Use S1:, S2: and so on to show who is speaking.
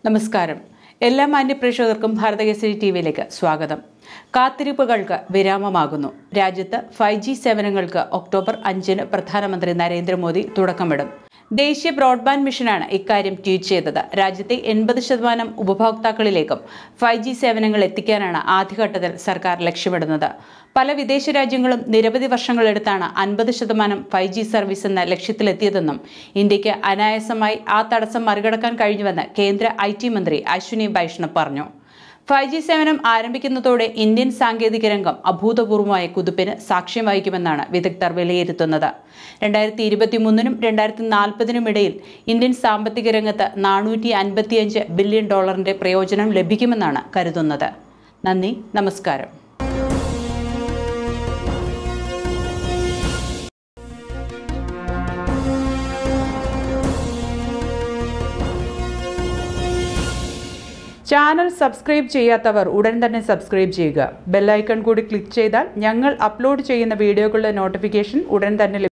S1: നമസ്കാരം എല്ലാ മാന്യപ്രേക്ഷകർക്കും ഭാരതകേസരി ടി വിയിലേക്ക് സ്വാഗതം കാത്തിരിപ്പുകൾക്ക് വിരാമമാകുന്നു രാജ്യത്ത് ഫൈവ് ജി സേവനങ്ങൾക്ക് ഒക്ടോബർ അഞ്ചിന് പ്രധാനമന്ത്രി നരേന്ദ്രമോദി തുടക്കമിടും ദേശീയ ബ്രോഡ്ബാൻഡ് മിഷനാണ് ഇക്കാര്യം ട്വീറ്റ് ചെയ്തത് രാജ്യത്തെ എൺപത് ശതമാനം ഉപഭോക്താക്കളിലേക്കും ഫൈവ് ജി സേവനങ്ങൾ എത്തിക്കാനാണ് ആദ്യഘട്ടത്തിൽ സർക്കാർ ലക്ഷ്യമിടുന്നത് പല വിദേശ രാജ്യങ്ങളും നിരവധി വർഷങ്ങളെടുത്താണ് അൻപത് ശതമാനം ഫൈവ് ജി സർവീസ് എന്ന ലക്ഷ്യത്തിലെത്തിയതെന്നും ഇന്ത്യക്ക് അനായാസമായി ആ തടസ്സം മറികടക്കാൻ കഴിഞ്ഞുവെന്ന് കേന്ദ്ര ഐ ടി മന്ത്രി അശ്വിനി വൈഷ്ണവ് പറഞ്ഞു ഫൈവ് ജി സേവനം ആരംഭിക്കുന്നതോടെ ഇന്ത്യൻ സാങ്കേതിക രംഗം അഭൂതപൂർവമായ കുതിപ്പിന് സാക്ഷ്യം വഹിക്കുമെന്നാണ് വിദഗ്ധർ വിലയിരുത്തുന്നത് രണ്ടായിരത്തി ഇരുപത്തിമൂന്നിനും രണ്ടായിരത്തി നാൽപ്പതിനും ഇടയിൽ ഇന്ത്യൻ സാമ്പത്തിക രംഗത്ത് നാനൂറ്റി അൻപത്തിയഞ്ച് ബില്യൺ ഡോളറിന്റെ പ്രയോജനം ലഭിക്കുമെന്നാണ് കരുതുന്നത് നന്ദി നമസ്കാരം ചാനൽ സബ്സ്ക്രൈബ് ചെയ്യാത്തവർ ഉടൻ തന്നെ സബ്സ്ക്രൈബ് ചെയ്യുക ബെല്ലൈക്കൺ കൂടി ക്ലിക്ക് ചെയ്താൽ ഞങ്ങൾ അപ്ലോഡ് ചെയ്യുന്ന വീഡിയോകളുടെ നോട്ടിഫിക്കേഷൻ ഉടൻ തന്നെ ലഭിക്കും